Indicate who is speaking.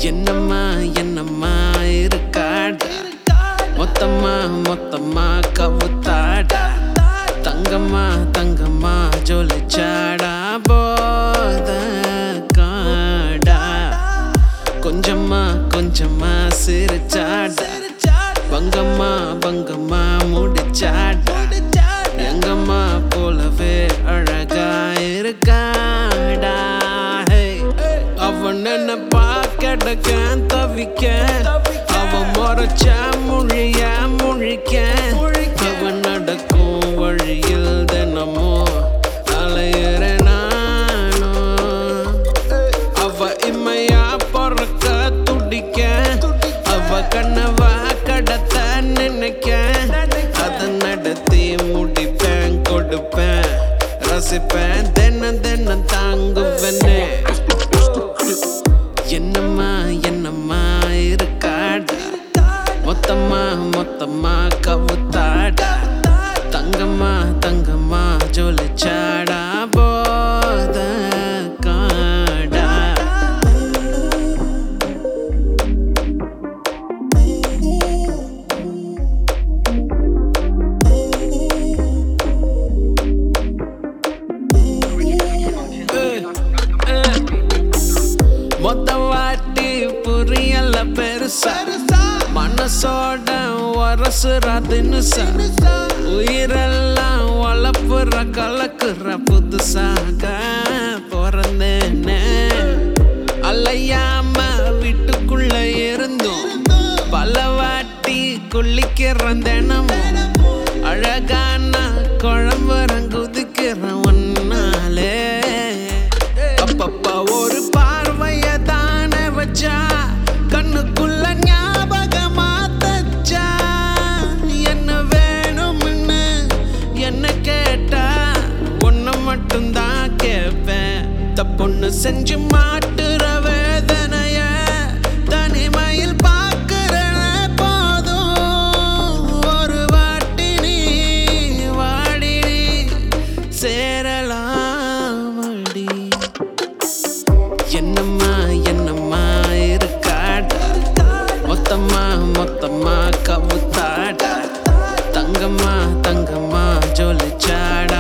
Speaker 1: என்னம்மா என்னம்மா இருக்காடா மொத்தமா மொத்தமா கவுத்தாடா தங்கம்மா தங்கம்மா ஜொலிச்சாடா போத காடா கொஞ்சமா கொஞ்சமா சிரிச்சாடா பங்கம்மா பங்கம்மா முடிச்சாடா எங்கம்மா போலவே அழகா இருக்காடா Hey. அவன் என்ன பார்க்கடக்க தவிக்க அவன் முறைச்ச மொழிய முழிக்க அவன் நடக்கும் வழியில் தினமும் அலையிற நானும் அவ இம்மையா பொறக்க துடிக்க அவ கண்ணவா கடத்த நினைக்க அத நடத்தி முடிப்பேன் கொடுப்பேன் ரசிப்பேன் தினம் தினம் தாங்குவனே என்னம்மா என்னம்மா இருக்காடா மொத்தமா மொத்தமா கவுத்தாடா தங்கம்மா தங்கம்மா ஜொலிச்சாடா போத காடா மொத்த வாட்டி புரியல பெருசா மனசோட வரசுற தினுசா உயிரெல்லாம் வளப்புற கலக்குற புதுசாக பிறந்தேனே அலையாம வீட்டுக்குள்ள இருந்தும் பல வாட்டி குளிக்கிறேன் தினமும் அழகான குழம்புறன் குதிக்கிறேன் ஒன்னாலே அப்பப்பா ஒரு பார்வைய தானே வச்சா கண்ணுக்குள்ள ஞாபகமா தச்சா என்ன வேணும்னு என்ன கேட்டா ஒன்னு மட்டும்தான் கேட்பேன் தப்புன்னு செஞ்சு மாட்டுற வேதனைய தனிமையில் பார்க்கிறன போதும் ஒரு வாட்டி நீ வாடி நீ சேரலாம் அடி என்னம்மா என்னம்மா இருக்காடா மொத்தமா மொத்தமா கவுத்தாடா தங்கம்மா தங்கம்மா ஜொலிச்சாடா